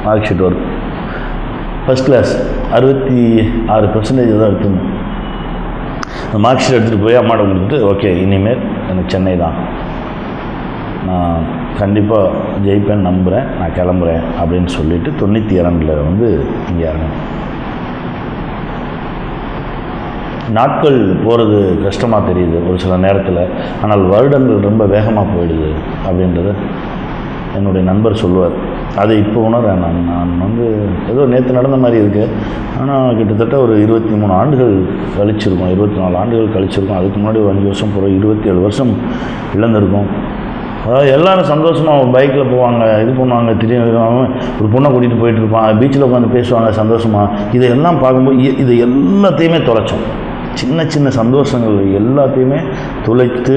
Mark sheet வரும் first class அறுபத்தி ஆறு பர்சன்டேஜ் தான் எடுத்துருந்தேன் அந்த மார்க் ஷீட் எடுத்துகிட்டு போய் அம்மாட்ட கொடுத்துட்டு ஓகே இனிமேல் எனக்கு சென்னை தான் நான் கண்டிப்பாக ஜெயிப்பேன்னு நம்புகிறேன் நான் கிளம்புறேன் அப்படின்னு சொல்லிட்டு தொண்ணூற்றி இரண்டில் வந்து இங்கே இறங்கினேன் நாட்கள் போகிறது கஷ்டமாக தெரியுது ஒரு சில நேரத்தில் ஆனால் வருடங்கள் ரொம்ப வேகமாக போயிடுது அப்படின்றத என்னுடைய நண்பர் சொல்லுவார் அதை இப்போ உணர்றேன் நான் நான் வந்து ஏதோ நேற்று நடந்த மாதிரி இருக்குது ஆனால் கிட்டத்தட்ட ஒரு இருபத்தி மூணு ஆண்டுகள் கழிச்சிருக்கோம் இருபத்தி நாலு ஆண்டுகள் கழிச்சிருக்கோம் அதுக்கு முன்னாடி ஒரு அஞ்சு வருஷம் போகிறோம் இருபத்தி ஏழு வருஷம் இழந்திருக்கோம் அதாவது எல்லாரும் சந்தோஷமாக பைக்கில் போவாங்க இது பண்ணுவாங்க திடீர்னு அவன் ஒரு பொண்ணை கூட்டிகிட்டு போயிட்டு இருப்பான் பீச்சில் உட்காந்து பேசுவாங்க சந்தோஷமாக இதையெல்லாம் பார்க்கும்போது இ- இது எல்லாத்தையுமே தொலைச்சோம் சின்ன சின்ன சந்தோஷங்கள் எல்லாத்தையுமே தொலைத்து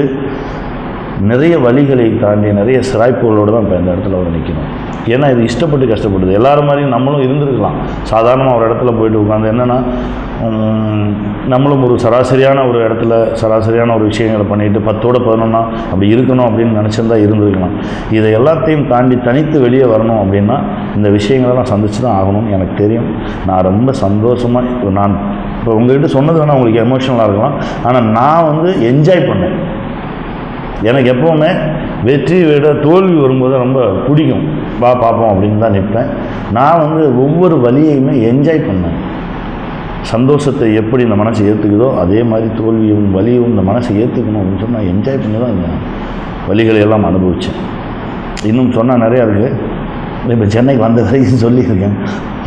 நிறைய வழிகளை தாண்டி நிறைய சிராய்ப்புகளோடு தான் இப்போ இந்த இடத்துல ஒரு நிற்கணும் ஏன்னா இது இஷ்டப்பட்டு கஷ்டப்படுது எல்லாரும் மாதிரியும் நம்மளும் இருந்திருக்கலாம் சாதாரணமாக ஒரு இடத்துல போயிட்டு உட்காந்து என்னென்னா உம், நம்மளும் ஒரு சராசரியான ஒரு இடத்துல சராசரியான ஒரு விஷயங்களை பண்ணிட்டு பத்தோட பதினொன்னா அப்படி இருக்கணும் அப்படின்னு நினச்சிருந்தா இருந்திருக்கலாம் இதை எல்லாத்தையும் தாண்டி தனித்து வெளியே வரணும் அப்படின்னா இந்த விஷயங்களை நான் சந்திச்சு தான் ஆகணும்னு எனக்கு தெரியும் நான் ரொம்ப சந்தோஷமாக நான் இப்போ உங்ககிட்ட சொன்னது வேணால் உங்களுக்கு எமோஷனலாக இருக்கலாம் ஆனால் நான் வந்து என்ஜாய் பண்ணேன் எனக்கு எப்போவுமே வெற்றி விட தோல்வி வரும்போது ரொம்ப பிடிக்கும் வா பார்ப்போம் அப்படின்னு தான் நிற்பேன் நான் வந்து ஒவ்வொரு வழியையுமே என்ஜாய் பண்ணேன் சந்தோஷத்தை எப்படி இந்த மனசு ஏற்றுக்குதோ அதே மாதிரி தோல்வியும் வலியும் இந்த மனசை ஏற்றுக்கணும் அப்படின்னு சொல்லி நான் என்ஜாய் பண்ணி தான் இந்த வழிகளை எல்லாம் அனுபவித்தேன் இன்னும் சொன்னால் நிறையா இருக்குது இப்போ சென்னைக்கு வந்த வரைக்கும் சொல்லியிருக்கேன்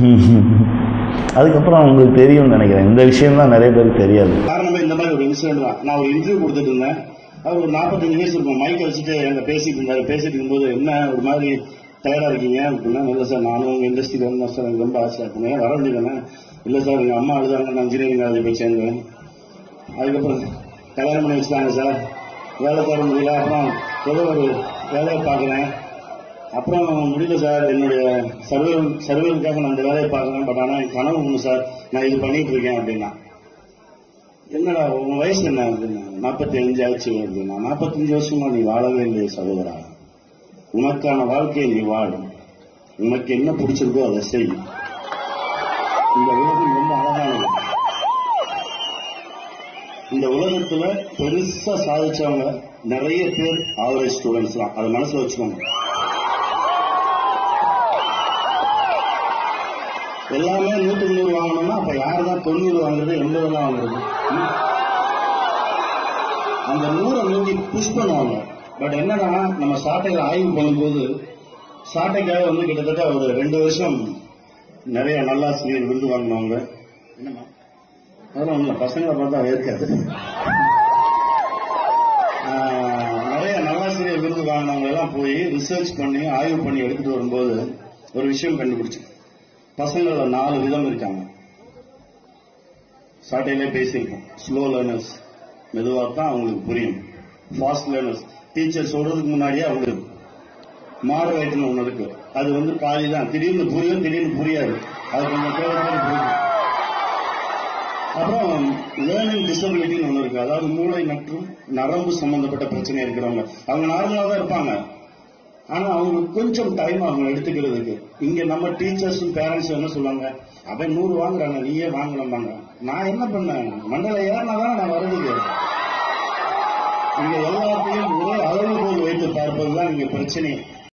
அதுக்கப்புறம் உங்களுக்கு தெரியும்னு நினைக்கிறேன் இந்த விஷயம் தான் நிறைய பேருக்கு தெரியாது காரணமே இந்த மாதிரி ஒரு இன்சிடென்ட் தான் நான் ஒரு இன்டர்வியூ கொடுத்துட்டு இருந்தேன் அவர் ஒரு நாற்பத்தஞ்சு வயசு இருக்கும் மைக் வச்சுட்டு எங்க பேசிட்டு இருந்தாரு பேசிட்டு இருக்கும்போது என்ன ஒரு மாதிரி டயர்டா இருக்கீங்க அப்படின்னா இல்ல சார் நானும் உங்க இண்டஸ்ட்ரியில் வரணும் சார் எனக்கு ரொம்ப ஆசையா இருக்குங்க வர வேண்டியதானே இல்ல சார் எங்க அம்மா அழுதாங்க நான் இன்ஜினியரிங் காலேஜ் போய் சேர்ந்தேன் அதுக்கப்புறம் கல்யாணம் பண்ணி வச்சுட்டாங்க சார் வேலை தர முடியல அப்புறம் ஏதோ ஒரு வேலையை பார்க்குறேன் அப்புறம் முடியல சார் என்னுடைய சர்வே சர்வேலுக்காக நான் இந்த வேலையை பார்க்குறேன் பட் ஆனால் என் கனவு ஒன்று சார் நான் இது பண்ணிட்டு இருக்கேன் அப்படின்னா என்னடா உன் வயசு என்ன அப்படின்னா நாற்பத்தி அஞ்சு ஆச்சு அப்படின்னா நாற்பத்தஞ்சு வருஷமா நீ வாழவே இல்லையே சகோதரா உனக்கான வாழ்க்கையை நீ வாழ உனக்கு என்ன பிடிச்சிருக்கோ அதை செய் இந்த உலகம் ரொம்ப அழகானது இந்த உலகத்துல பெருசா சாதிச்சவங்க நிறைய பேர் ஆவரேஜ் ஸ்டூடெண்ட்ஸ் தான் அதை மனசுல வச்சுக்கோங்க எல்லாமே நூற்றுக்கு நூறு வாங்கணும்னா அப்ப யார் தான் தொண்ணூறு வாங்குறது எண்பது தான் வாங்குறது ம்? அந்த நூறை நோக்கி புஷ் பண்ணுவாங்க பட் என்னன்னா நம்ம சாட்டையில ஆய்வு பண்ணும்போது சாட்டைக்காக வந்து கிட்டத்தட்ட ஒரு ரெண்டு வருஷம் நிறைய நல்லாசிரியர் விருது வாங்கினவங்க என்னம்மா அதெல்லாம் ஒண்ணும் இல்ல பசங்களை பார்த்தா இருக்காது நிறைய நல்லாசிரியர் விருது வாங்கினவங்க எல்லாம் போய் ரிசர்ச் பண்ணி ஆய்வு பண்ணி எடுத்துட்டு வரும்போது ஒரு விஷயம் கண்டுபிடிச்சு பசங்கள நாலு விதம் இருக்காங்க சாட்டையிலே பேசியிருக்கோம் ஸ்லோ லேர்னர்ஸ் மெதுவா தான் அவங்களுக்கு புரியும் ஃபாஸ்ட் லேர்னர்ஸ் டீச்சர் சொல்றதுக்கு முன்னாடியே அவங்களுக்கு மாடரேட்னு ஒண்ணு இருக்கு அது வந்து பாதி தான் திடீர்னு புரியும் திடீர்னு புரியாது அது கொஞ்சம் பேர் பேர் புரியும் அப்புறம் லேர்னிங் டிசபிலிட்டின்னு ஒன்று இருக்கு அதாவது மூளை மற்றும் நரம்பு சம்பந்தப்பட்ட பிரச்சனை இருக்கிறவங்க அவங்க நார்மலா தான் இருப்பாங்க ஆனா அவங்களுக்கு கொஞ்சம் டைம் ஆகும் எடுத்துக்கிறதுக்கு இங்க நம்ம டீச்சர்ஸும் பேரண்ட்ஸும் என்ன சொல்லுவாங்க அவன் நூறு வாங்குறாங்க நீயே வாங்கணும்பாங்க நான் என்ன பண்ணேன் மண்டல ஏறினாதான் நான் வருதுக்கு இங்க எல்லாத்தையும் ஒரே அளவுகோல் வைத்து பார்ப்பதுதான் இங்க பிரச்சனை